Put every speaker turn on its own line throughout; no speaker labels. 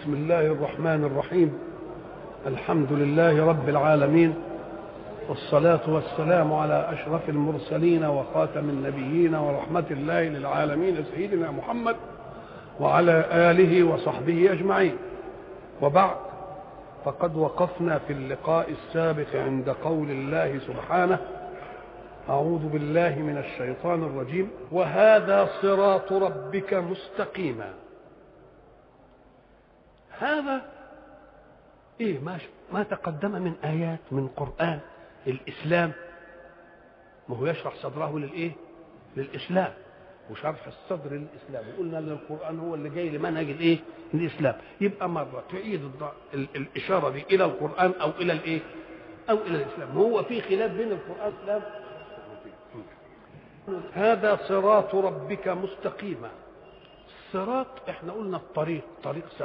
بسم الله الرحمن الرحيم الحمد لله رب العالمين والصلاة والسلام على أشرف المرسلين وخاتم النبيين ورحمة الله للعالمين سيدنا محمد وعلى آله وصحبه أجمعين وبعد فقد وقفنا في اللقاء السابق عند قول الله سبحانه أعوذ بالله من الشيطان الرجيم وهذا صراط ربك مستقيما هذا ايه ما ما تقدم من ايات من قران الاسلام ما هو يشرح صدره للايه للاسلام وشرح الصدر للاسلام وقلنا ان القران هو اللي جاي لمنهج الايه الاسلام يبقى مره تعيد ال- الاشاره دي الى القران او الى الايه او الى الاسلام هو في خلاف بين القران والاسلام هذا صراط ربك مستقيما الصراط احنا قلنا الطريق طريق سوي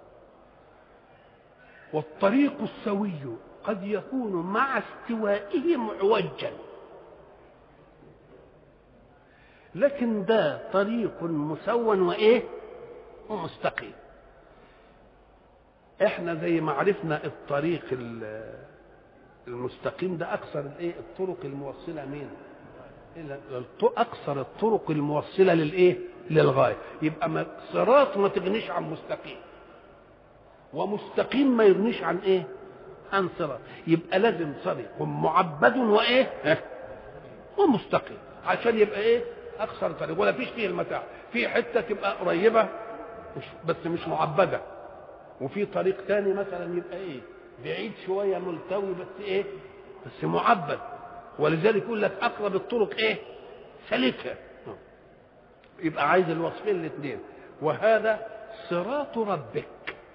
والطريق السوي قد يكون مع استوائه معوجا لكن ده طريق مسون وايه ومستقيم احنا زي ما عرفنا الطريق ال- المستقيم ده اكثر الايه الطرق الموصله مين الى الط- اكثر الطرق الموصله للايه للغايه يبقى ما صراط ما تغنيش عن مستقيم ومستقيم ما يغنيش عن ايه عن صراط يبقى لازم طريق معبد وايه ها؟ ومستقيم عشان يبقى ايه اكثر طريق ولا فيش فيه المتاع في حته تبقى قريبه مش بس مش معبده وفي طريق تاني مثلا يبقى ايه بعيد شويه ملتوي بس ايه بس معبد ولذلك يقول لك اقرب الطرق ايه سلكها يبقى عايز الوصفين الاثنين وهذا صراط ربك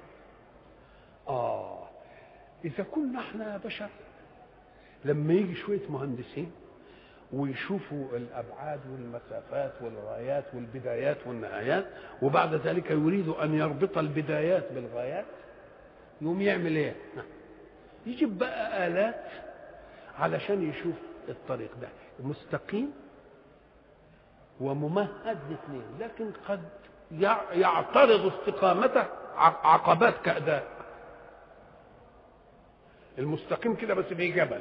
اه اذا كنا احنا يا بشر لما يجي شويه مهندسين ويشوفوا الابعاد والمسافات والغايات والبدايات والنهايات وبعد ذلك يريد ان يربط البدايات بالغايات يقوم يعمل ايه يجيب بقى الات علشان يشوف الطريق ده مستقيم وممهد لاثنين لكن قد يع- يعترض استقامته ع- عقبات كأداء المستقيم كده بس في جبل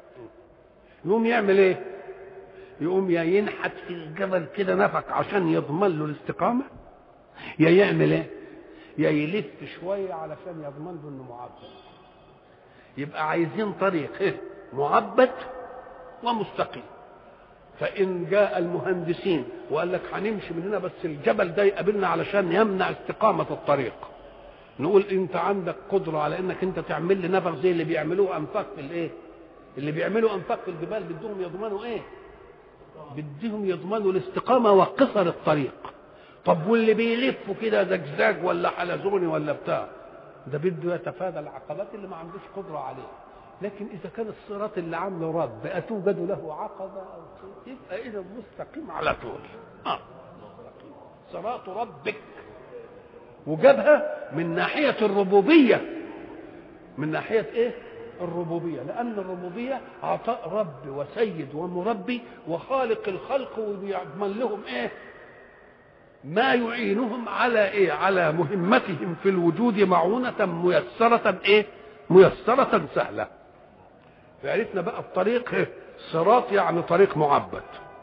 يقوم يعمل ايه يقوم يا ينحت في الجبل كده نفق عشان يضمن له الاستقامه يا يعمل ايه يا يلف شويه علشان يضمن له انه معبد يبقى عايزين طريق ايه معبد ومستقيم فان جاء المهندسين وقال لك هنمشي من هنا بس الجبل ده يقابلنا علشان يمنع استقامه الطريق نقول انت عندك قدره على انك انت تعمل لي نفق زي اللي بيعملوه انفاق في الايه اللي بيعملوا انفاق في الجبال بدهم يضمنوا ايه بدهم يضمنوا الاستقامه وقصر الطريق طب واللي بيلفوا كده زجزاج ولا حلزوني ولا بتاع ده بده يتفادى العقبات اللي ما عندوش قدره عليها لكن اذا كان الصراط اللي عامله رب اتوجد له عقبه او شيء يبقى اذا مستقيم على طول اه صراط ربك وجابها من ناحيه الربوبيه من ناحيه ايه الربوبيه لان الربوبيه عطاء رب وسيد ومربي وخالق الخلق ويضمن لهم ايه ما يعينهم على ايه على مهمتهم في الوجود معونة ميسرة ايه ميسرة سهلة فعرفنا بقى الطريق إيه؟ صراط يعني طريق معبد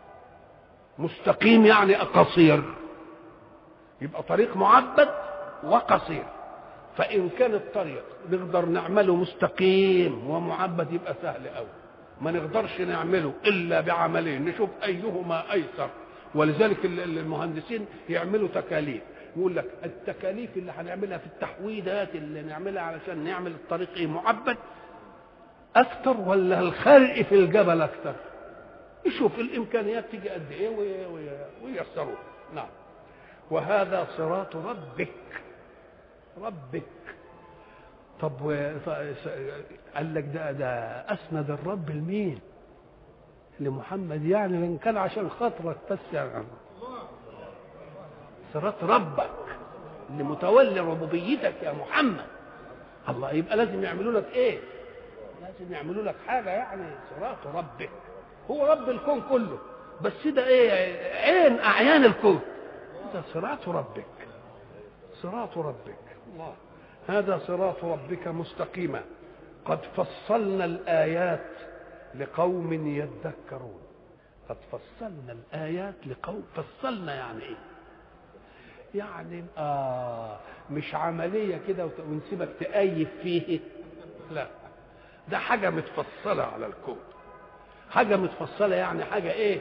مستقيم يعني قصير يبقى طريق معبد وقصير فإن كان الطريق نقدر نعمله مستقيم ومعبد يبقى سهل قوي ما نقدرش نعمله إلا بعملين نشوف أيهما أيسر ولذلك ال- ال- المهندسين يعملوا تكاليف يقول لك التكاليف اللي هنعملها في التحويدات اللي نعملها علشان نعمل الطريق ايه معبد اكتر ولا الخرق في الجبل اكتر يشوف الامكانيات تيجي قد ايه وي- وي- وييسروه نعم وهذا صراط ربك ربك طب و- ف- س- قال لك ده ده اسند الرب لمين؟ لمحمد يعني لان كان عشان خاطرك بس يعني صراط ربك اللي متولي ربوبيتك يا محمد الله يبقى لازم يعملوا لك ايه؟ لازم يعملوا لك حاجه يعني صراط ربك هو رب الكون كله بس ده ايه عين اعيان الكون ده صراط ربك صراط ربك الله هذا صراط ربك مستقيما قد فصلنا الآيات لقوم يذكرون قد فصلنا الآيات لقوم فصلنا يعني إيه؟ يعني آه مش عملية كده ونسيبك تأيف فيه لا ده حاجة متفصلة على الكون حاجة متفصلة يعني حاجة إيه؟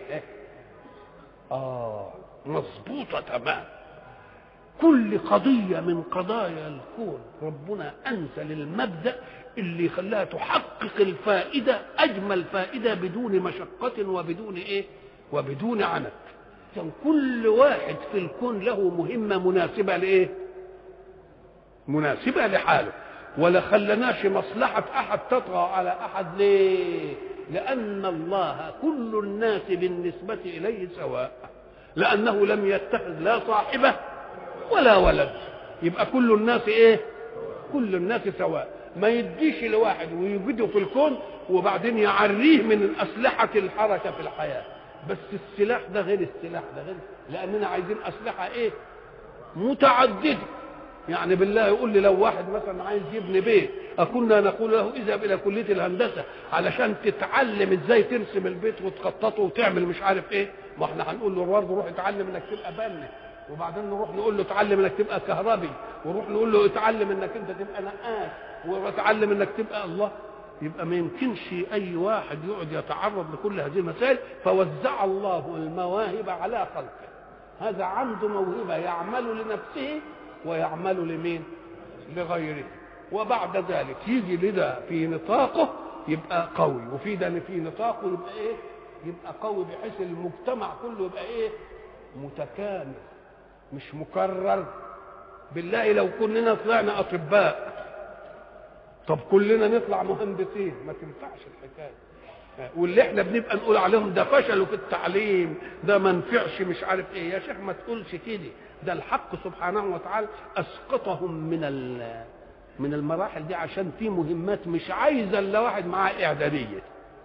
آه مظبوطة تمام كل قضية من قضايا الكون ربنا أنزل المبدأ اللي خلاها تحقق الفائدة أجمل فائدة بدون مشقة وبدون إيه وبدون عنت كان كل واحد في الكون له مهمة مناسبة لإيه مناسبة لحاله ولا خلناش مصلحة أحد تطغى على أحد ليه لأن الله كل الناس بالنسبة إليه سواء لأنه لم يتخذ لا صاحبة ولا ولد يبقى كل الناس إيه كل الناس سواء ما يديش لواحد ويوجده في الكون وبعدين يعريه من أسلحة الحركة في الحياة بس السلاح ده غير السلاح ده غير لأننا عايزين أسلحة إيه متعددة يعني بالله يقول لي لو واحد مثلا عايز يبني بيت أكنا نقول له اذهب إلى كلية الهندسة علشان تتعلم ازاي ترسم البيت وتخططه وتعمل مش عارف ايه ما احنا هنقول له برضه روح اتعلم انك تبقى بنا وبعدين نروح نقول له اتعلم انك تبقى كهربي ونروح نقول له اتعلم انك انت تبقى نقاش واتعلم انك تبقى الله يبقى ما يمكنش اي واحد يقعد يتعرض لكل هذه المسائل فوزع الله المواهب على خلقه هذا عنده موهبه يعمل لنفسه ويعمل لمين لغيره وبعد ذلك يجي لده في نطاقه يبقى قوي وفي ده في نطاقه يبقى ايه يبقى قوي بحيث المجتمع كله يبقى ايه متكامل مش مكرر بالله لو كلنا طلعنا اطباء طب كلنا نطلع مهندسين ما تنفعش الحكايه واللي احنا بنبقى نقول عليهم ده فشلوا في التعليم ده ما نفعش مش عارف ايه يا شيخ ما تقولش كده ده الحق سبحانه وتعالى اسقطهم من من المراحل دي عشان في مهمات مش عايزه الا واحد معاه اعداديه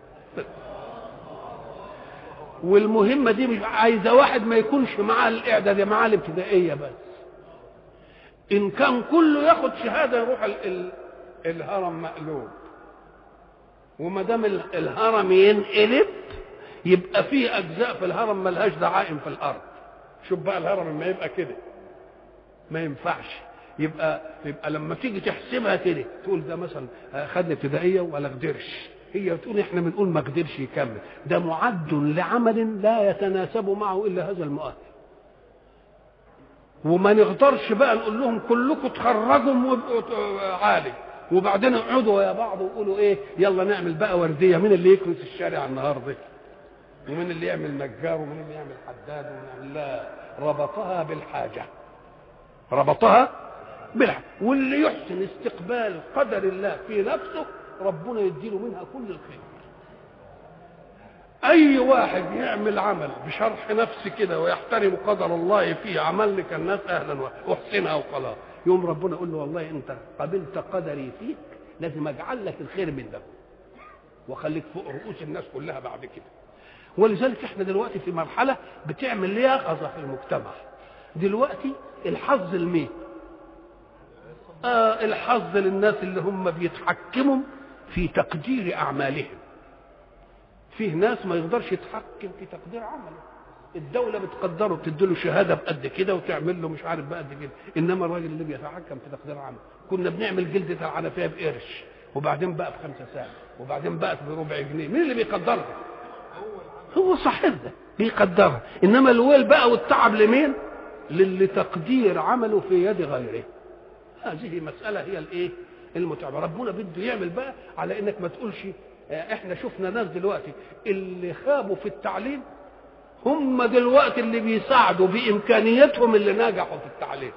والمهمه دي مش عايزه واحد ما يكونش معاه الاعداديه معاه الابتدائيه بس ان كان كله ياخد شهاده يروح ال ال الهرم مقلوب وما دام الهرم ينقلب يبقى في اجزاء في الهرم ملهاش دعائم في الارض شوف بقى الهرم لما يبقى كده ما ينفعش يبقى يبقى لما تيجي تحسبها كده تقول ده مثلا خد ابتدائيه ولا قدرش هي بتقول احنا بنقول ما قدرش يكمل ده معد لعمل لا يتناسب معه الا هذا المؤهل وما نقدرش بقى نقول لهم كلكم تخرجوا وابقوا عالي وبعدين اقعدوا يا بعض وقولوا ايه يلا نعمل بقى ورديه مين اللي يكنس الشارع النهارده ومين اللي يعمل نجار ومين اللي يعمل حداد ومين لا ربطها بالحاجه ربطها بالحاجة واللي يحسن استقبال قدر الله في نفسه ربنا يديله منها كل الخير اي واحد يعمل عمل بشرح نفس كده ويحترم قدر الله فيه عمل لك الناس اهلا واحسنها وخلاص يوم ربنا يقول له والله انت قبلت قدري فيك لازم اجعل لك الخير من ده واخليك فوق رؤوس الناس كلها بعد كده ولذلك احنا دلوقتي في مرحله بتعمل يقظه في المجتمع دلوقتي الحظ لمين آه الحظ للناس اللي هم بيتحكموا في تقدير اعمالهم فيه ناس ما يقدرش يتحكم في تقدير عمله الدولة بتقدره بتديله شهادة بقد كده وتعمل له مش عارف بقد كده إنما الراجل اللي بيتحكم في تقدير عمله كنا بنعمل جلدة العنفية بقرش وبعدين بقى بخمسة ساعة وبعدين بقت بربع جنيه مين اللي بيقدرها؟ هو صاحب ده بيقدرها إنما الويل بقى والتعب لمين؟ للي تقدير عمله في يد غيره هذه مسألة هي الإيه؟ المتعبة ربنا بده يعمل بقى على إنك ما تقولش احنا شفنا ناس دلوقتي اللي خابوا في التعليم هم دلوقتي اللي بيساعدوا بامكانياتهم اللي نجحوا في التعليم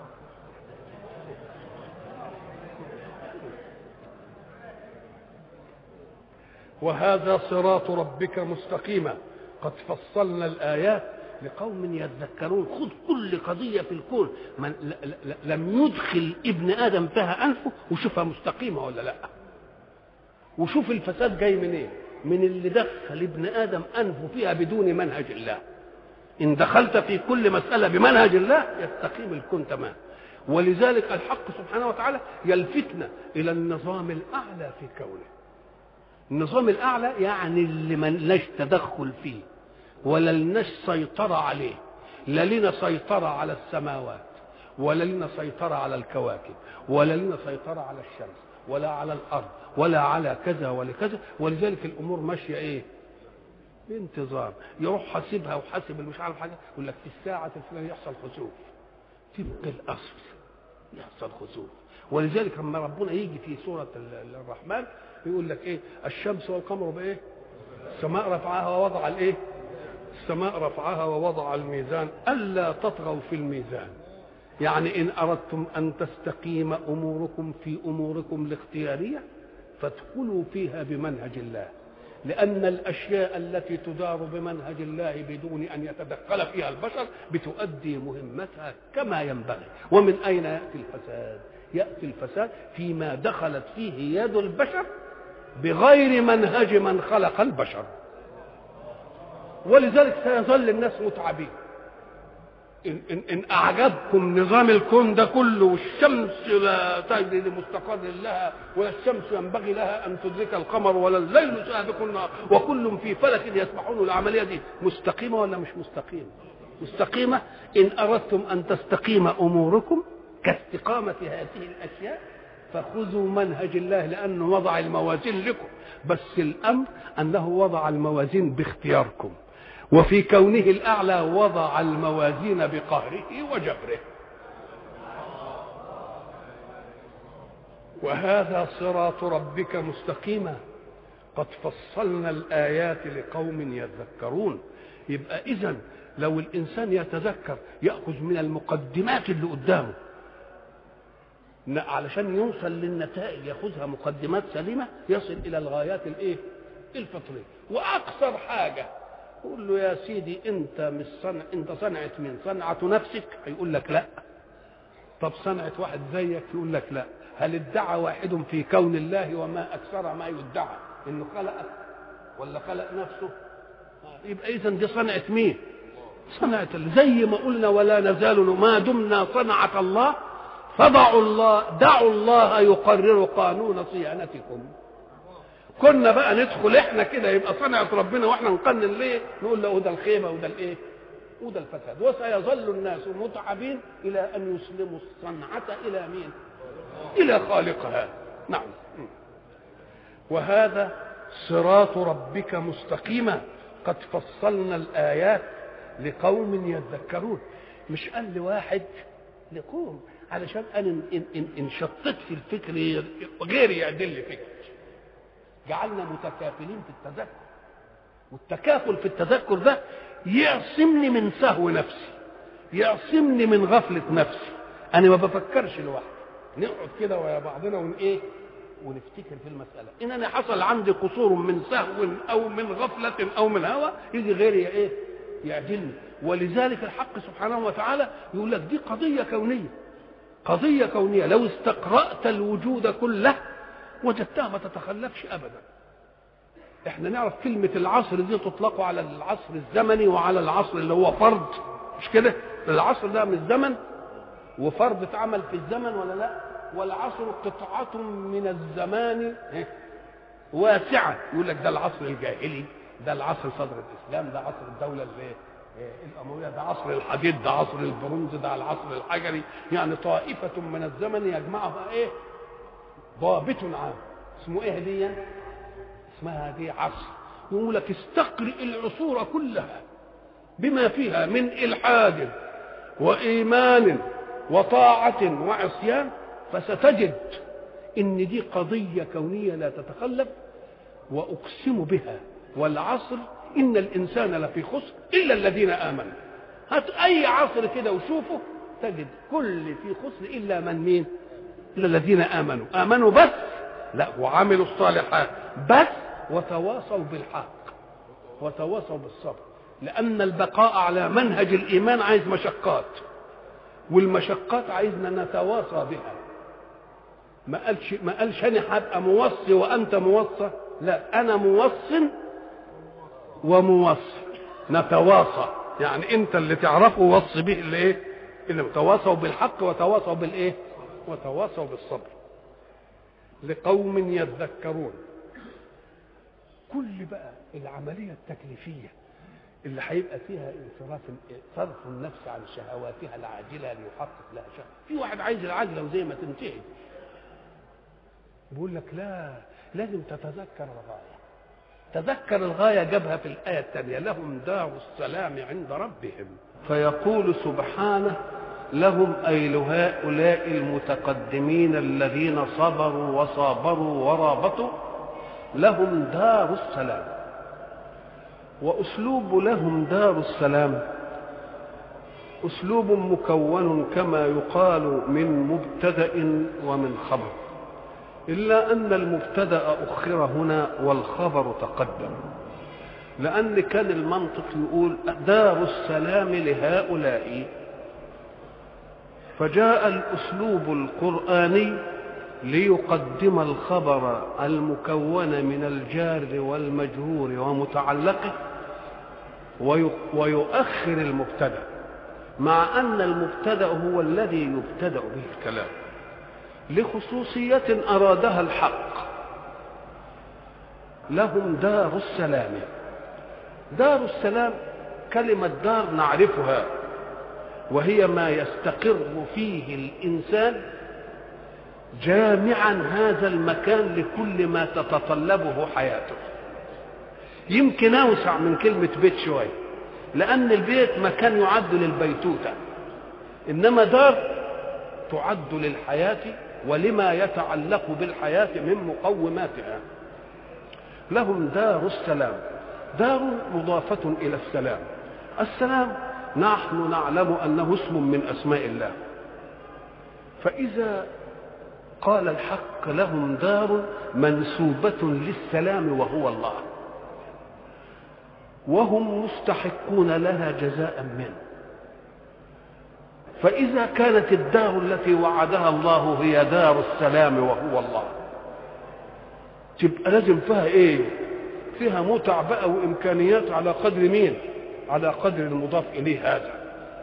وهذا صراط ربك مستقيما قد فصلنا الايات لقوم يذكرون خذ كل قضيه في الكون من لم يدخل ابن ادم فيها انفه وشوفها مستقيمه ولا لا وشوف الفساد جاي منين إيه؟ من اللي دخل ابن ادم انفه فيها بدون منهج الله ان دخلت في كل مساله بمنهج الله يستقيم الكون تمام ولذلك الحق سبحانه وتعالى يلفتنا الى النظام الاعلى في كونه النظام الاعلى يعني اللي ما لناش تدخل فيه ولا لناش سيطره عليه لا لنا سيطره على السماوات ولا لنا سيطره على الكواكب ولا لنا سيطره على الشمس ولا على الارض ولا على كذا ولا كذا ولذلك الامور ماشيه ايه بانتظام يروح حاسبها وحاسب مش عارف حاجه يقول لك في الساعه الفلانيه يحصل خسوف تبقى الاصل يحصل خسوف ولذلك لما ربنا يجي في سوره الرحمن يقول لك ايه الشمس والقمر بايه السماء رفعها ووضع الايه السماء رفعها ووضع الميزان الا تطغوا في الميزان يعني ان اردتم ان تستقيم اموركم في اموركم الاختياريه فادخلوا فيها بمنهج الله لأن الأشياء التي تدار بمنهج الله بدون أن يتدخل فيها البشر بتؤدي مهمتها كما ينبغي ومن أين يأتي الفساد يأتي الفساد فيما دخلت فيه يد البشر بغير منهج من خلق البشر ولذلك سيظل الناس متعبين إن, إن, إن أعجبكم نظام الكون ده كله والشمس لا تجري لمستقر لها ولا الشمس ينبغي لها أن تدرك القمر ولا الليل سابق النهار وكل في فلك يسبحون العملية دي مستقيمة ولا مش مستقيمة مستقيمة إن أردتم أن تستقيم أموركم كاستقامة هذه الأشياء فخذوا منهج الله لأنه وضع الموازين لكم بس الأمر أنه وضع الموازين باختياركم وفي كونه الاعلى وضع الموازين بقهره وجبره وهذا صراط ربك مستقيما قد فصلنا الايات لقوم يذكرون يبقى اذا لو الانسان يتذكر ياخذ من المقدمات اللي قدامه علشان يوصل للنتائج ياخذها مقدمات سليمه يصل الى الغايات الايه الفطريه واكثر حاجه قول له يا سيدي انت مش صنع انت صنعة مين صنعة نفسك هيقول لك لا طب صنعة واحد زيك يقول لك لا هل ادعى واحد في كون الله وما اكثر ما يدعى انه خلقك ولا خلق نفسه يبقى اذا دي صنعة مين صنعة زي ما قلنا ولا نزال ما دمنا صنعة الله فضعوا الله دعوا الله يقرر قانون صيانتكم كنا بقى ندخل احنا كده يبقى صنعة ربنا واحنا نقنن ليه نقول له ده الخيبة وده الايه وده الفساد وسيظل الناس متعبين الى ان يسلموا الصنعة الى مين الى خالقها نعم وهذا صراط ربك مستقيما قد فصلنا الايات لقوم يذكرون مش قال لواحد لقوم علشان انا ان, إن, إن شطت في الفكر غيري يعدل لي فكر جعلنا متكافلين في التذكر والتكافل في التذكر ده يعصمني من سهو نفسي يعصمني من غفلة نفسي أنا ما بفكرش لوحدي نقعد كده ويا بعضنا ون إيه ونفتكر في المسألة إن أنا حصل عندي قصور من سهو أو من غفلة أو من هوى يجي غيري إيه يعدلني ولذلك الحق سبحانه وتعالى يقول لك دي قضية كونية قضية كونية لو استقرأت الوجود كله وجدتها ما تتخلفش ابدا احنا نعرف كلمة العصر دي تطلق على العصر الزمني وعلى العصر اللي هو فرض مش كده العصر ده من الزمن وفرض اتعمل في الزمن ولا لا والعصر قطعة من الزمان واسعة يقول لك ده العصر الجاهلي ده العصر صدر الإسلام ده عصر الدولة اللي الأموية ده عصر الحديد ده عصر البرونز ده العصر الحجري يعني طائفة من الزمن يجمعها إيه ضابط عام اسمه ايه دي اسمها دي عصر يقول لك استقرئ العصور كلها بما فيها من الحاد وايمان وطاعه وعصيان فستجد ان دي قضيه كونيه لا تتخلف واقسم بها والعصر ان الانسان لفي خسر الا الذين امنوا هات اي عصر كده وشوفه تجد كل في خسر الا من مين الا الذين امنوا امنوا بس لا وعملوا الصالحات بس وتواصوا بالحق وتواصوا بالصبر لان البقاء على منهج الايمان عايز مشقات والمشقات عايزنا نتواصى بها ما قالش ما قالش انا هبقى موصي وانت موصى لا انا موص وموصي نتواصى يعني انت اللي تعرفه وصي به الايه إنما تواصوا بالحق وتواصوا بالإيه وتواصوا بالصبر لقوم يذكرون كل بقى العملية التكليفية اللي هيبقى فيها انصراف صرف النفس عن شهواتها العاجلة ليحقق لها شهوة في واحد عايز العاجلة وزي ما تنتهي بيقول لك لا لازم تتذكر الغاية تذكر الغاية جابها في الآية الثانية لهم دار السلام عند ربهم فيقول سبحانه لهم أي لهؤلاء المتقدمين الذين صبروا وصابروا ورابطوا لهم دار السلام وأسلوب لهم دار السلام أسلوب مكون كما يقال من مبتدأ ومن خبر إلا أن المبتدأ أخر هنا والخبر تقدم لأن كان المنطق يقول دار السلام لهؤلاء فجاء الأسلوب القرآني ليقدم الخبر المكون من الجار والمجرور ومتعلقه ويؤخر المبتدا مع ان المبتدا هو الذي يبتدا به الكلام لخصوصيه ارادها الحق لهم دار السلام دار السلام كلمه دار نعرفها وهي ما يستقر فيه الانسان جامعا هذا المكان لكل ما تتطلبه حياته يمكن اوسع من كلمه بيت شويه لان البيت مكان يعد للبيتوته انما دار تعد للحياه ولما يتعلق بالحياه من مقوماتها لهم دار السلام دار مضافه الى السلام السلام نحن نعلم انه اسم من اسماء الله فاذا قال الحق لهم دار منسوبة للسلام وهو الله وهم مستحقون لها جزاء منه فإذا كانت الدار التي وعدها الله هي دار السلام وهو الله تبقى لازم فيها ايه فيها متع بقى وامكانيات على قدر مين على قدر المضاف اليه هذا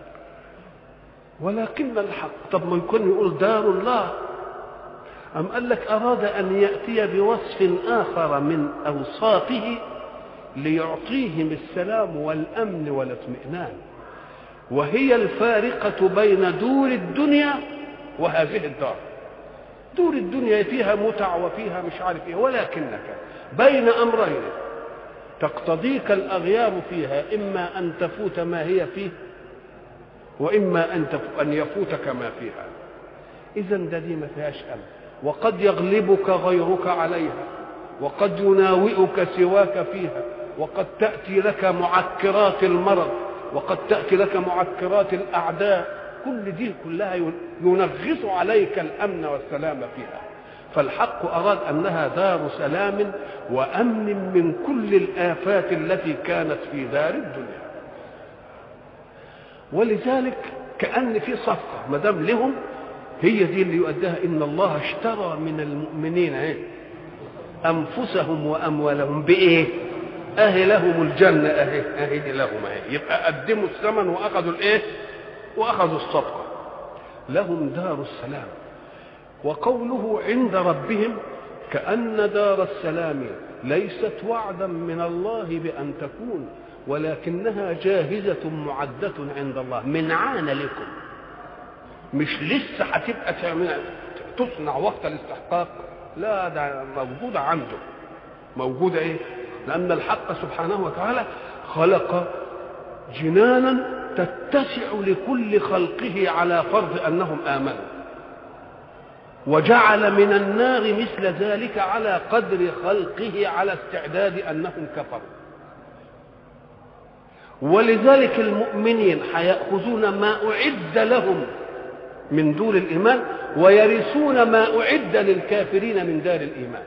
ولكن الحق طب ما يكون يقول دار الله أم قال لك أراد أن يأتي بوصف آخر من أوصافه ليعطيهم السلام والأمن والاطمئنان وهي الفارقة بين دور الدنيا وهذه الدار دور الدنيا فيها متع وفيها مش عارف ايه ولكنك بين امرين تقتضيك الاغيار فيها اما ان تفوت ما هي فيه واما ان ان يفوتك ما فيها اذا ده دي ما فيهاش امن وقد يغلبك غيرك عليها وقد يناوئك سواك فيها وقد تأتي لك معكرات المرض وقد تأتي لك معكرات الأعداء كل دي كلها ينغص عليك الأمن والسلام فيها فالحق أراد أنها دار سلام وأمن من كل الآفات التي كانت في دار الدنيا ولذلك كأن في صفقة ما دام لهم هي دي اللي يؤديها ان الله اشترى من المؤمنين ايه انفسهم واموالهم بايه اهي لهم الجنه اهي اهي لهم اهي يبقى قدموا الثمن واخذوا الايه واخذوا الصدقه لهم دار السلام وقوله عند ربهم كأن دار السلام ليست وعدا من الله بأن تكون ولكنها جاهزة معدة عند الله من عان لكم مش لسه هتبقى تصنع وقت الاستحقاق لا ده موجودة عنده موجودة ايه لأن الحق سبحانه وتعالى خلق جنانا تتسع لكل خلقه على فرض أنهم آمنوا وجعل من النار مثل ذلك على قدر خلقه على استعداد أنهم كفروا ولذلك المؤمنين حيأخذون ما أعد لهم من دور الإيمان ويرثون ما أعد للكافرين من دار الإيمان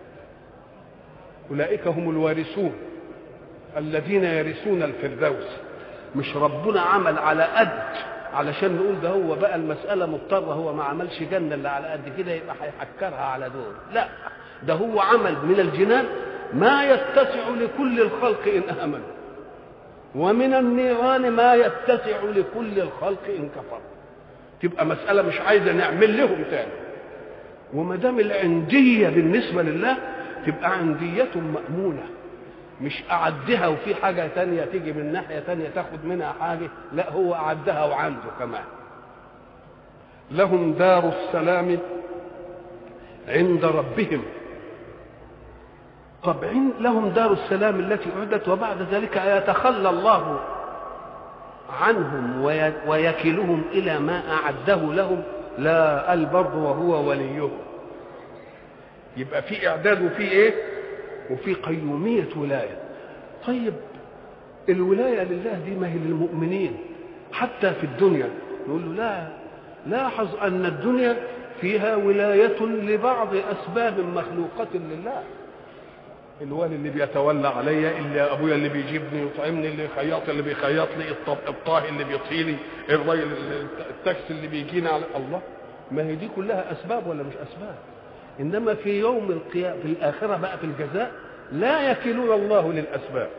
أولئك هم الوارثون الذين يرثون الفردوس مش ربنا عمل على قد علشان نقول ده هو بقى المسألة مضطرة هو ما عملش جنة اللي على قد كده يبقى هيحكرها على دول لا ده هو عمل من الجنان ما يتسع لكل الخلق إن آمنوا ومن النيران ما يتسع لكل الخلق إن كفروا تبقى مساله مش عايزه نعمل لهم تاني وما دام العنديه بالنسبه لله تبقى عنديه مامونه مش اعدها وفي حاجه تانية تيجي من ناحيه تانية تاخد منها حاجه لا هو اعدها وعنده كمان لهم دار السلام عند ربهم طبعا لهم دار السلام التي أعدت وبعد ذلك يتخلى الله عنهم ويكلهم إلى ما أعده لهم لا البر وهو وليهم يبقى في إعداد وفي إيه وفي قيومية ولاية طيب الولاية لله دي ما هي للمؤمنين حتى في الدنيا نقول له لا لاحظ أن الدنيا فيها ولاية لبعض أسباب مخلوقة لله الوالي اللي بيتولى عليا اللي ابويا اللي بيجيبني يطعمني اللي خياط اللي بيخيط لي الطاهي اللي بيطهي لي الراجل التاكسي اللي بيجينا على الله ما هي دي كلها اسباب ولا مش اسباب انما في يوم القيامه في الاخره بقى في الجزاء لا يكلون الله للاسباب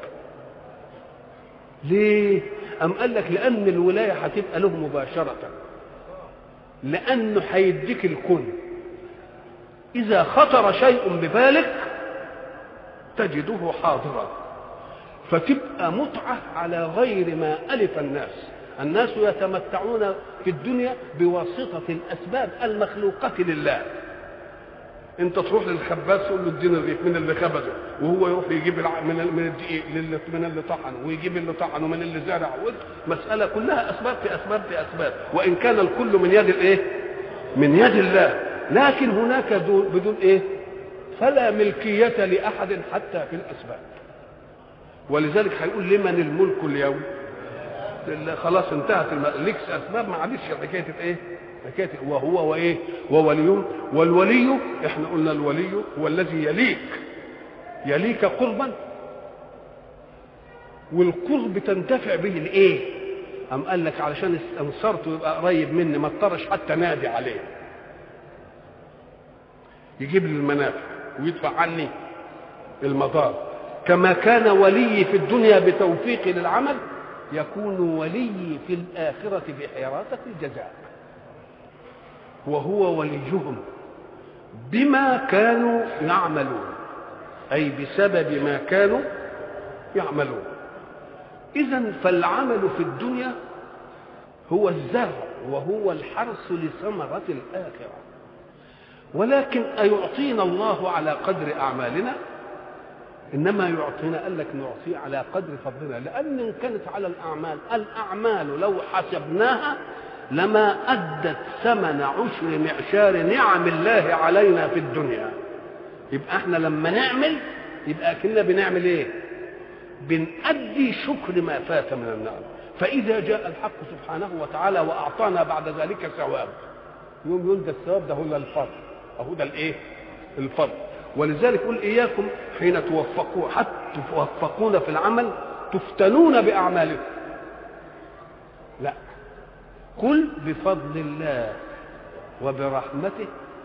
ليه ام قال لك لان الولايه هتبقى له مباشره لانه هيديك الكل اذا خطر شيء ببالك تجده حاضرا فتبقى متعة على غير ما ألف الناس الناس يتمتعون في الدنيا بواسطة الأسباب المخلوقة لله انت تروح للخباز تقول له اديني الرغيف من اللي خبزه وهو يروح يجيب الع... من ال... من الدقيق للي... من اللي طحنه ويجيب اللي طحنه من اللي زرع مسألة كلها أسباب في أسباب في أسباب وإن كان الكل من يد الإيه؟ من يد الله لكن هناك دون بدون إيه؟ فلا ملكية لأحد حتى في الأسباب ولذلك هيقول لمن الملك اليوم لله خلاص انتهت الم... ليكس أسباب ما عادش حكاية إيه حكاية وهو وإيه وولي والولي إحنا قلنا الولي هو الذي يليك يليك قربا والقرب تنتفع به الإيه أم قال لك علشان استنصرته يبقى قريب مني ما اضطرش حتى نادي عليه يجيب لي المنافع ويدفع عني المضار كما كان ولي في الدنيا بتوفيقي للعمل يكون ولي في الآخرة بحراسة الجزاء وهو وليهم بما كانوا يعملون أي بسبب ما كانوا يعملون إذا فالعمل في الدنيا هو الزرع وهو الحرث لثمرة الآخرة ولكن أيعطينا الله على قدر أعمالنا إنما يعطينا قال لك نعطيه على قدر فضلنا لأن إن كانت على الأعمال الأعمال لو حسبناها لما أدت ثمن عشر معشار نعم الله علينا في الدنيا يبقى احنا لما نعمل يبقى كنا بنعمل ايه بنأدي شكر ما فات من النعم فإذا جاء الحق سبحانه وتعالى وأعطانا بعد ذلك ثواب يوم يقول ده الثواب ده هو الفضل اهو ده الايه الفضل ولذلك قل اياكم حين توفقوا حتى توفقون في العمل تفتنون باعمالكم لا قل بفضل الله وبرحمته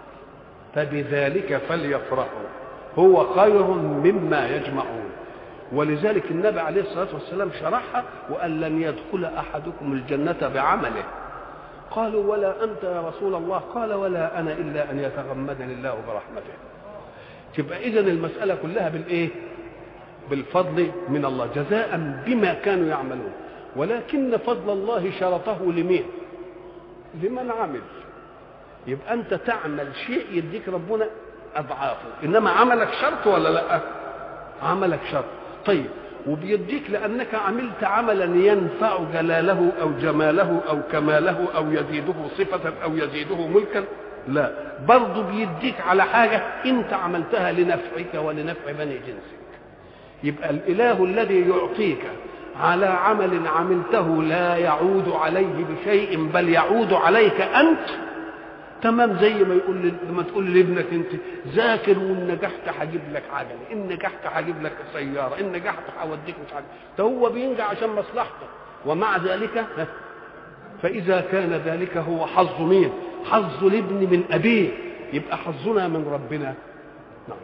فبذلك فليفرحوا هو خير مما يجمعون ولذلك النبي عليه الصلاه والسلام شرحها وقال لن يدخل احدكم الجنه بعمله قالوا ولا أنت يا رسول الله قال ولا أنا إلا أن يتغمدني الله برحمته تبقى إذا المسألة كلها بالإيه بالفضل من الله جزاء بما كانوا يعملون ولكن فضل الله شرطه لمين لمن عمل يبقى أنت تعمل شيء يديك ربنا أضعافه إنما عملك شرط ولا لا عملك شرط طيب وبيديك لأنك عملت عملا ينفع جلاله أو جماله أو كماله أو يزيده صفة أو يزيده ملكا لا برضه بيديك على حاجة أنت عملتها لنفعك ولنفع بني جنسك يبقى الإله الذي يعطيك على عمل عملته لا يعود عليه بشيء بل يعود عليك أنت تمام زي ما يقول لما تقول لابنك انت ذاكر وان نجحت هجيب لك عجله ان نجحت هجيب لك سياره ان نجحت هوديك مش عارف ده هو بينجح عشان مصلحته ومع ذلك فاذا كان ذلك هو حظ مين حظ الابن من ابيه يبقى حظنا من ربنا نعم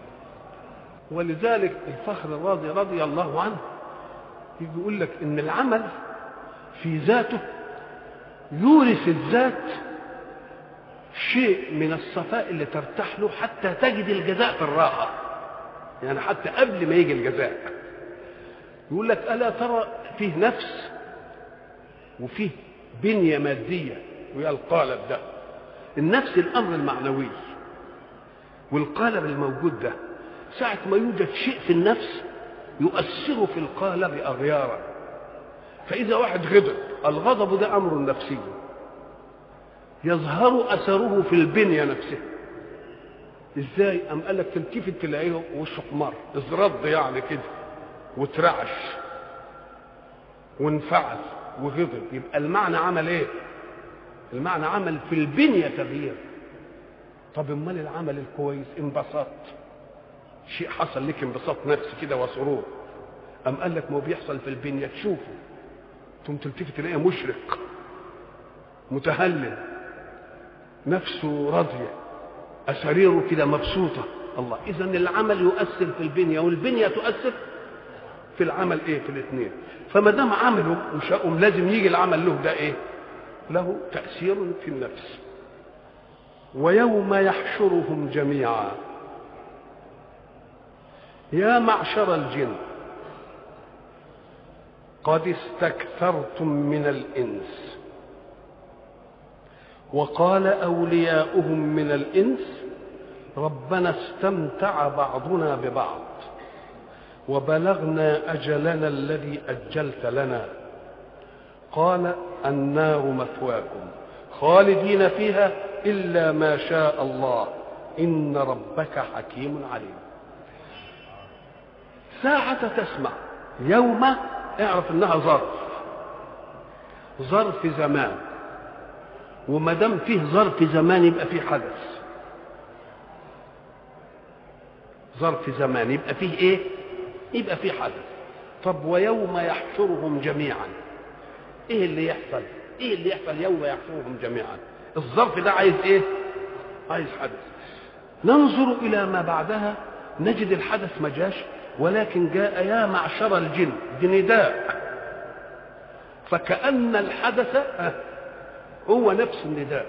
ولذلك الفخر الراضي رضي الله عنه يجي يقول لك ان العمل في ذاته يورث الذات شيء من الصفاء اللي ترتاح له حتى تجد الجزاء في الراحة يعني حتى قبل ما يجي الجزاء يقول لك ألا ترى فيه نفس وفيه بنية مادية وهي القالب ده النفس الأمر المعنوي والقالب الموجود ده ساعة ما يوجد شيء في النفس يؤثر في القالب أغيارا فإذا واحد غضب الغضب ده أمر نفسي يظهر أثره في البنية نفسها ازاي أم قال لك تلتفت تلاقيه وشه حمار ازرد يعني كده وترعش وانفعل وغضب يبقى المعنى عمل ايه المعنى عمل في البنية تغيير طب امال العمل الكويس انبساط شيء حصل لك انبساط نفسي كده وسرور أم قال لك ما هو بيحصل في البنية تشوفه ثم تلتفت تلاقيه مشرق متهلل نفسه راضية أساريره كده مبسوطة الله إذا العمل يؤثر في البنية والبنية تؤثر في العمل إيه في الاثنين فما دام عمله وشاءهم لازم يجي العمل له ده إيه له تأثير في النفس ويوم يحشرهم جميعا يا معشر الجن قد استكثرتم من الإنس وقال أولياؤهم من الإنس ربنا استمتع بعضنا ببعض وبلغنا أجلنا الذي أجلت لنا قال النار مثواكم خالدين فيها إلا ما شاء الله إن ربك حكيم عليم ساعة تسمع يوم اعرف انها ظرف ظرف زمان وما دام فيه ظرف زمان يبقى فيه حدث ظرف زمان يبقى فيه ايه يبقى فيه حدث طب ويوم يحشرهم جميعا ايه اللي يحصل ايه اللي يحصل يوم يحشرهم جميعا الظرف ده عايز ايه عايز حدث ننظر الى ما بعدها نجد الحدث ما جاش ولكن جاء يا معشر الجن دي نداء فكأن الحدث هو نفس النداء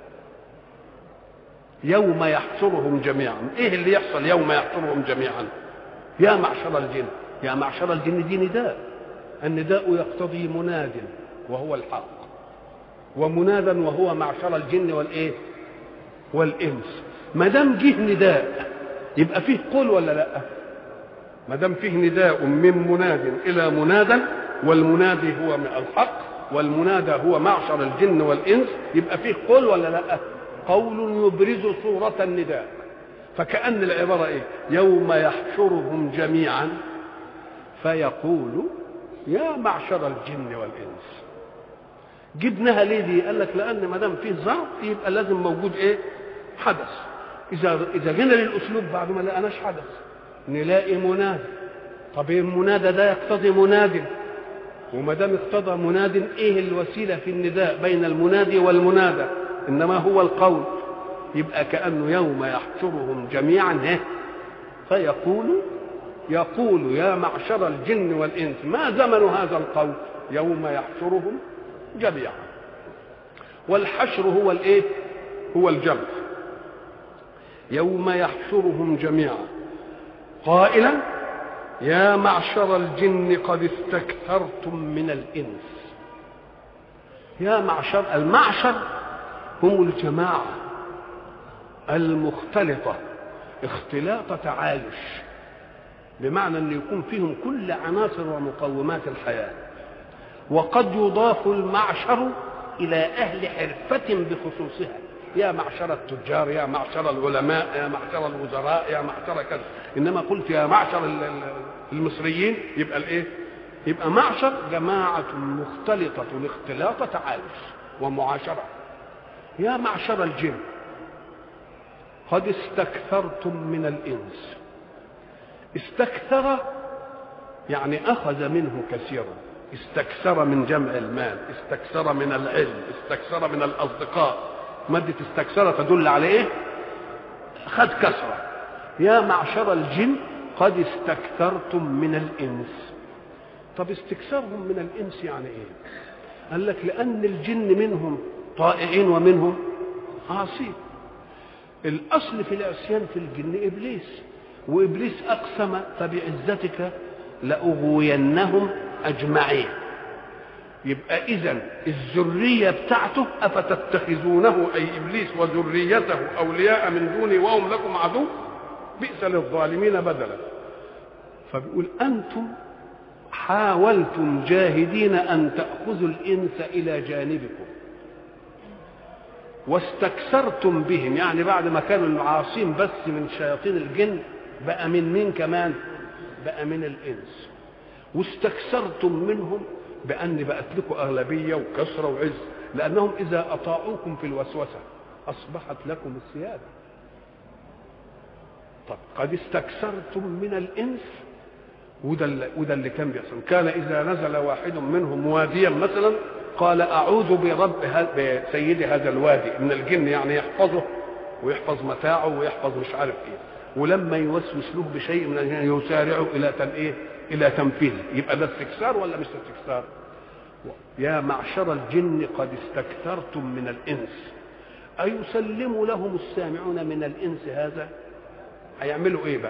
يوم يحشرهم جميعا ايه اللي يحصل يوم يحشرهم جميعا يا معشر الجن يا معشر الجن دي نداء النداء يقتضي مناد وهو الحق ومنادا وهو معشر الجن والايه والانس ما دام جه نداء يبقى فيه قول ولا لا ما دام فيه نداء من مناد الى منادى والمنادي هو الحق والمنادى هو معشر الجن والانس يبقى فيه قول ولا لا قول يبرز صورة النداء فكأن العبارة ايه يوم يحشرهم جميعا فيقول يا معشر الجن والانس جبناها ليه دي قال لك لان ما دام فيه ظرف يبقى لازم موجود ايه حدث اذا اذا جينا للاسلوب بعد ما لقناش حدث نلاقي منادي طب المنادى ده يقتضي مناد وما دام اقتضى مناد ايه الوسيله في النداء بين المنادي والمنادى انما هو القول يبقى كانه يوم يحشرهم جميعا هه فيقول يقول يا معشر الجن والانس ما زمن هذا القول يوم يحشرهم جميعا والحشر هو الايه هو الجمع يوم يحشرهم جميعا قائلا يا معشر الجن قد استكثرتم من الانس يا معشر المعشر هم الجماعه المختلطه اختلاط تعايش بمعنى ان يكون فيهم كل عناصر ومقومات الحياه وقد يضاف المعشر الى اهل حرفه بخصوصها يا معشر التجار يا معشر العلماء يا معشر الوزراء يا معشر كذا انما قلت يا معشر المصريين يبقى الايه يبقى معشر جماعة مختلطة الاختلاط تعايش ومعاشرة يا معشر الجن قد استكثرتم من الإنس استكثر يعني أخذ منه كثيرا استكثر من جمع المال استكثر من العلم استكثر من الأصدقاء مادة استكثر تدل على ايه خد كسرة يا معشر الجن قد استكثرتم من الإنس طب استكثارهم من الإنس يعني ايه قال لك لأن الجن منهم طائعين ومنهم عاصين الأصل في العصيان في الجن إبليس وإبليس أقسم فبعزتك لأغوينهم أجمعين يبقى إذا الذرية بتاعته أفتتخذونه أي إبليس وذريته أولياء من دوني وهم لكم عدو بئس للظالمين بدلا فبيقول أنتم حاولتم جاهدين أن تأخذوا الإنس إلى جانبكم واستكثرتم بهم يعني بعد ما كانوا العاصين بس من شياطين الجن بقى من مين كمان بقى من الإنس واستكثرتم منهم بأن بقت لكم أغلبية وكسرة وعز لأنهم إذا أطاعوكم في الوسوسة أصبحت لكم السيادة طب قد استكثرتم من الإنس وده اللي, وده اللي كان بيحصل كان إذا نزل واحد منهم واديا مثلا قال أعوذ برب بسيد هذا الوادي من الجن يعني يحفظه ويحفظ متاعه ويحفظ مش عارف ايه ولما يوسوس له بشيء من الجن يسارع الى تن ايه الى تنفيذه يبقى ده استكثار ولا مش استكثار يا معشر الجن قد استكثرتم من الانس ايسلم لهم السامعون من الانس هذا هيعملوا ايه بقى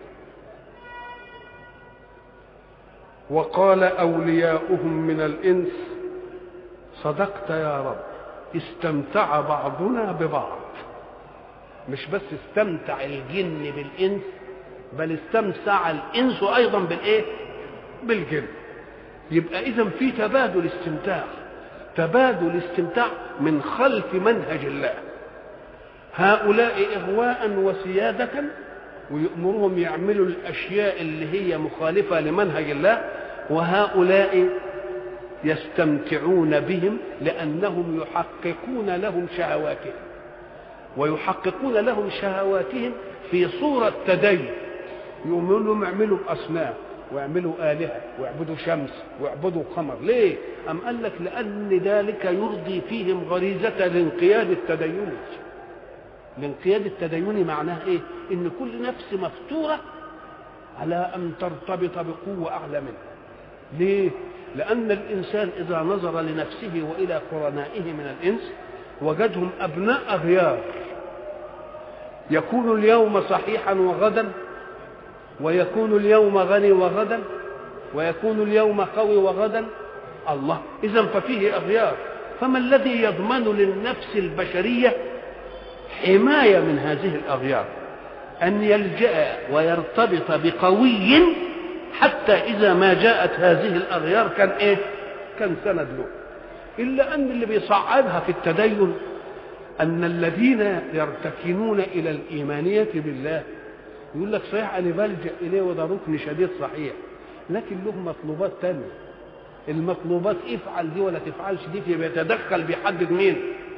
وقال اولياؤهم من الانس صدقت يا رب استمتع بعضنا ببعض مش بس استمتع الجن بالانس بل استمتع الانس ايضا بالايه بالجن يبقى اذا في تبادل استمتاع تبادل استمتاع من خلف منهج الله هؤلاء اغواء وسياده ويأمرهم يعملوا الاشياء اللي هي مخالفه لمنهج الله وهؤلاء يستمتعون بهم لانهم يحققون لهم شهواتهم ويحققون لهم شهواتهم في صورة تدين يقولوا لهم اعملوا أصنام ويعملوا آلهة ويعبدوا شمس ويعبدوا قمر ليه؟ أم قال لك لأن ذلك يرضي فيهم غريزة الانقياد التديني الانقياد التديني معناه ايه؟ ان كل نفس مفطورة على ان ترتبط بقوة اعلى منها ليه؟ لأن الإنسان إذا نظر لنفسه وإلى قرنائه من الإنس وجدهم أبناء أغيار يكون اليوم صحيحا وغدا ويكون اليوم غني وغدا ويكون اليوم قوي وغدا الله إذا ففيه أغيار فما الذي يضمن للنفس البشرية حماية من هذه الأغيار أن يلجأ ويرتبط بقوي حتى إذا ما جاءت هذه الأغيار كان إيه؟ كان سند له إلا أن اللي بيصعبها في التدين أن الذين يرتكنون إلى الإيمانية بالله يقول لك صحيح أنا بلجأ إليه وده ركن شديد صحيح لكن له مطلوبات تانية المطلوبات افعل دي ولا تفعلش دي بيتدخل بيحدد مين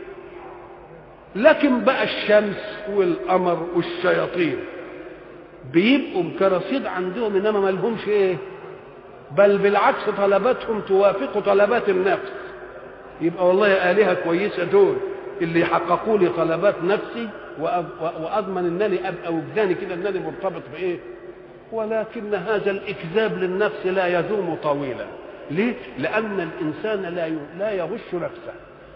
لكن بقى الشمس والقمر والشياطين بيبقوا كرصيد عندهم انما ما لهمش ايه بل بالعكس طلباتهم توافق طلبات النفس يبقى والله آلهة كويسة دول اللي يحققوا لي طلبات نفسي واضمن انني ابقى وجداني كده انني مرتبط بايه ولكن هذا الاكذاب للنفس لا يدوم طويلا ليه لان الانسان لا لا يغش نفسه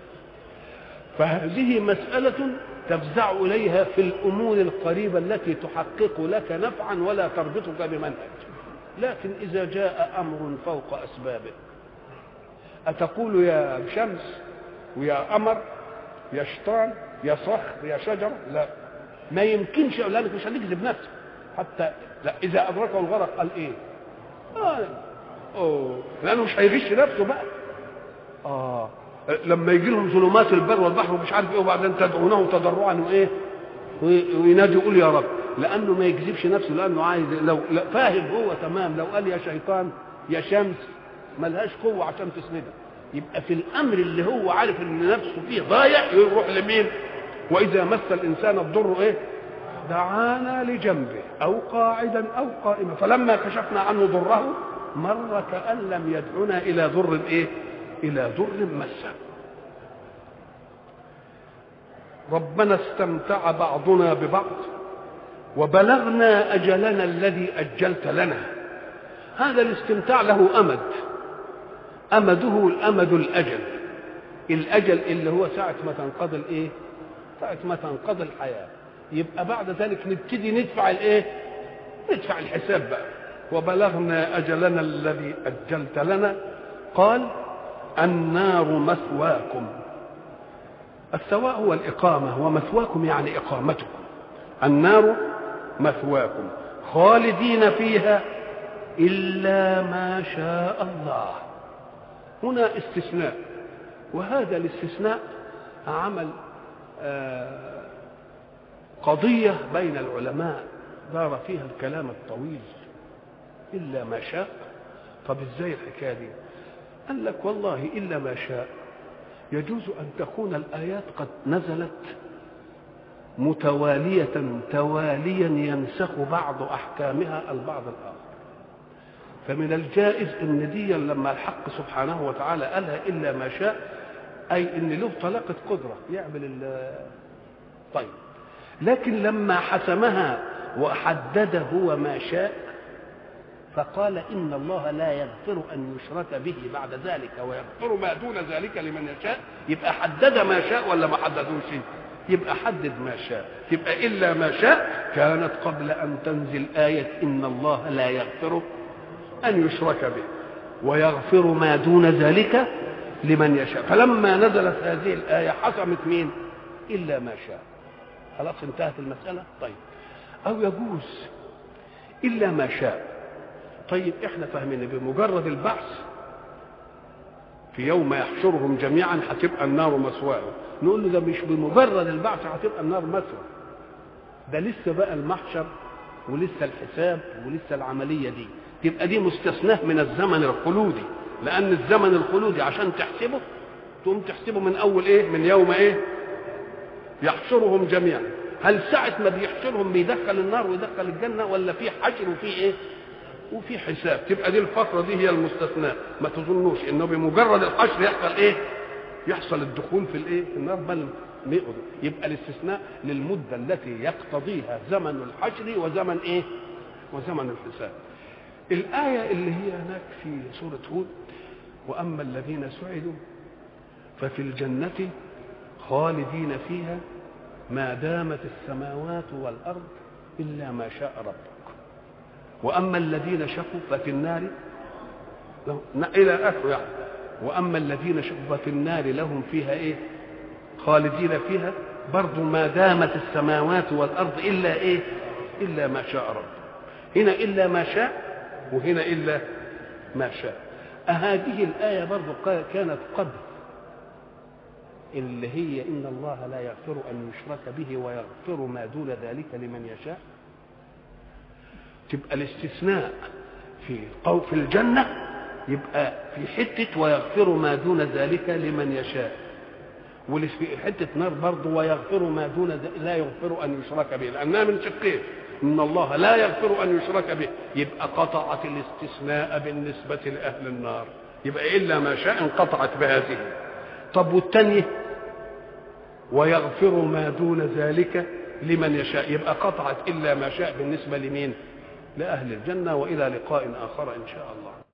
فهذه مساله تفزع اليها في الامور القريبه التي تحقق لك نفعا ولا تربطك بمنهج لكن اذا جاء امر فوق اسبابه اتقول يا شمس ويا قمر يا شيطان يا صخر يا شجرة لا ما يمكنش لأنك مش هتكذب نفسك حتى لا إذا أدركه الغرق قال إيه؟ آه أوه لأنه مش هيغش نفسه بقى آه لما يجي لهم ظلمات البر والبحر ومش عارف ايه وبعدين تدعونه تضرعا وايه وينادي يقول يا رب لانه ما يكذبش نفسه لانه عايز لو فاهم هو تمام لو قال يا شيطان يا شمس ملهاش قوه عشان تسنده يبقى في الامر اللي هو عارف ان نفسه فيه ضايع يروح لمين واذا مس الانسان الضر ايه دعانا لجنبه او قاعدا او قائما فلما كشفنا عنه ضره مر كان لم يدعنا الى ضر ايه الى ضر مسه ربنا استمتع بعضنا ببعض وبلغنا اجلنا الذي اجلت لنا هذا الاستمتاع له امد امده الامد الاجل الاجل اللي هو ساعه ما تنقضي الايه ساعه ما تنقضي الحياه يبقى بعد ذلك نبتدي ندفع الايه ندفع الحساب بقى وبلغنا اجلنا الذي اجلت لنا قال النار مثواكم الثواء هو الإقامة ومثواكم يعني إقامتكم النار مثواكم خالدين فيها إلا ما شاء الله هنا استثناء وهذا الاستثناء عمل آه قضية بين العلماء دار فيها الكلام الطويل إلا ما شاء طب ازاي الحكاية دي قال لك والله إلا ما شاء يجوز أن تكون الآيات قد نزلت متوالية تواليا ينسخ بعض أحكامها البعض الآخر فمن الجائز ان دي لما الحق سبحانه وتعالى قالها الا ما شاء اي ان له طلاقه قدره يعمل طيب لكن لما حسمها وحدد هو ما شاء فقال ان الله لا يغفر ان يشرك به بعد ذلك ويغفر ما دون ذلك لمن يشاء يبقى حدد ما شاء ولا ما حددوش يبقى حدد ما شاء يبقى الا ما شاء كانت قبل ان تنزل ايه ان الله لا يغفر ان يشرك به ويغفر ما دون ذلك لمن يشاء فلما نزلت هذه الايه حسمت مين الا ما شاء خلاص انتهت المساله طيب او يجوز الا ما شاء طيب احنا فاهمين بمجرد البعث في يوم يحشرهم جميعا هتبقى النار مثواهم نقول له ده مش بمجرد البعث هتبقى النار مثوى ده لسه بقى المحشر ولسه الحساب ولسه العمليه دي تبقى دي مستثناه من الزمن الخلودي لان الزمن الخلودي عشان تحسبه تقوم تحسبه من اول ايه من يوم ايه يحشرهم جميعا هل ساعة ما بيحشرهم بيدخل النار ويدخل الجنة ولا في حشر وفي ايه وفي حساب تبقى دي الفترة دي هي المستثناء ما تظنوش انه بمجرد الحشر يحصل ايه يحصل الدخول في الايه في النار بل يبقى الاستثناء للمدة التي يقتضيها زمن الحشر وزمن ايه وزمن الحساب الآية اللي هي هناك في سورة هود وأما الذين سعدوا ففي الجنة خالدين فيها ما دامت السماوات والأرض إلا ما شاء ربك وأما الذين شقوا ففي النار إلى آخره يعني وأما الذين شقوا ففي النار لهم فيها إيه خالدين فيها برضو ما دامت السماوات والأرض إلا إيه إلا ما شاء ربك هنا إلا ما شاء وهنا إلا ما شاء هذه الآية برضو كانت قبل اللي هي إن الله لا يغفر أن يشرك به ويغفر ما دون ذلك لمن يشاء تبقى الاستثناء في قو في الجنة يبقى في حتة ويغفر ما دون ذلك لمن يشاء وفي حتة نار برضه ويغفر ما دون ذلك لا يغفر أن يشرك به لأنها من شقين إن الله لا يغفر أن يشرك به يبقى قطعت الاستثناء بالنسبة لأهل النار يبقى إلا ما شاء انقطعت بهذه طب والثانية ويغفر ما دون ذلك لمن يشاء يبقى قطعت إلا ما شاء بالنسبة لمين لأهل الجنة وإلى لقاء آخر إن شاء الله